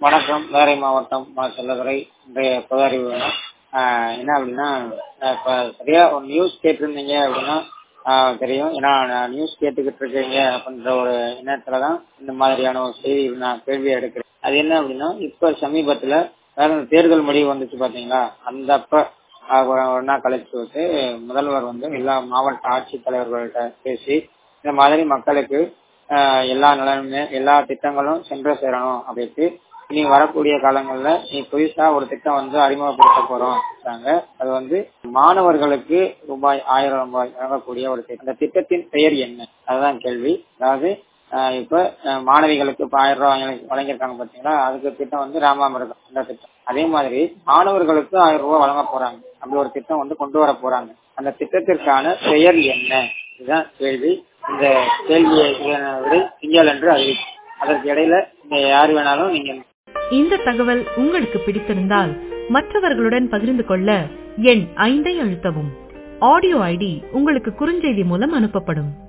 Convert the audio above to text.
வணக்கம் வேலை மாவட்டம் மா செல்லதுரை இன்றைய புதறிவு என்ன அப்படின்னா இப்போ சரியா ஒரு நியூஸ் கேட்டிருந்தீங்க அப்படின்னா ஆஹ் தெரியும் ஏன்னா நான் நியூஸ் கேட்டுக்கிட்டு இருக்கீங்க அப்படின்ற ஒரு எண்ணத்துல தான் இந்த மாதிரியான ஒரு செய்தி நான் கேள்வி எடுக்கிறேன் அது என்ன அப்படின்னா இப்ப சமீபத்துல வேற இந்த தேர்தல் முடிவு வந்துச்சு பாத்தீங்களா அந்த அப்ப ஆஹ் ஒரு ஒரு நாள் கழிச்சு விட்டு முதல்வர் வந்து எல்லா மாவட்ட ஆட்சித்தலைவர்கள்ட்ட பேசி இந்த மாதிரி மக்களுக்கு ஆஹ் எல்லா நலனுமே எல்லா திட்டங்களும் சென்று சேரணும் அப்படின்ட்டு இனி வரக்கூடிய காலங்கள்ல நீ புதுசா ஒரு திட்டம் வந்து அறிமுகப்படுத்த போறோம் சொன்னாங்க. அது வந்து மாணவர்களுக்கு ரூபாய் ஆயிரம் ரூபாய் வழங்கக்கூடிய ஒரு திட்டம் அந்த திட்டத்தின் பெயர் என்ன அதுதான் கேள்வி அதாவது ஆஹ் இப்ப ஆஹ் மாணவிகளுக்கு இப்ப ஆயிரம் ரூபாய் வழங்கி- வழங்கியிருக்காங்க பாத்தீங்களா அதுக்கு திட்டம் வந்து ராமாமிர்தம் அந்த திட்டம் அதே மாதிரி மாணவர்களுக்கு ஆயிரம் ரூபாய் வழங்க போறாங்க அப்படி ஒரு திட்டம் வந்து கொண்டு வர போறாங்க அந்த திட்டத்திற்கான பெயர் என்ன இதுதான் கேள்வி இந்த கேள்வியை விட திங்கள் என்று அறிவிக்கும் அதற்கு இடையில நீங்க யாரு வேணாலும் நீங்க இந்த தகவல் உங்களுக்கு பிடித்திருந்தால் மற்றவர்களுடன் பகிர்ந்து கொள்ள எண் ஐந்தை அழுத்தவும் ஆடியோ ஐடி உங்களுக்கு குறுஞ்செய்தி மூலம் அனுப்பப்படும்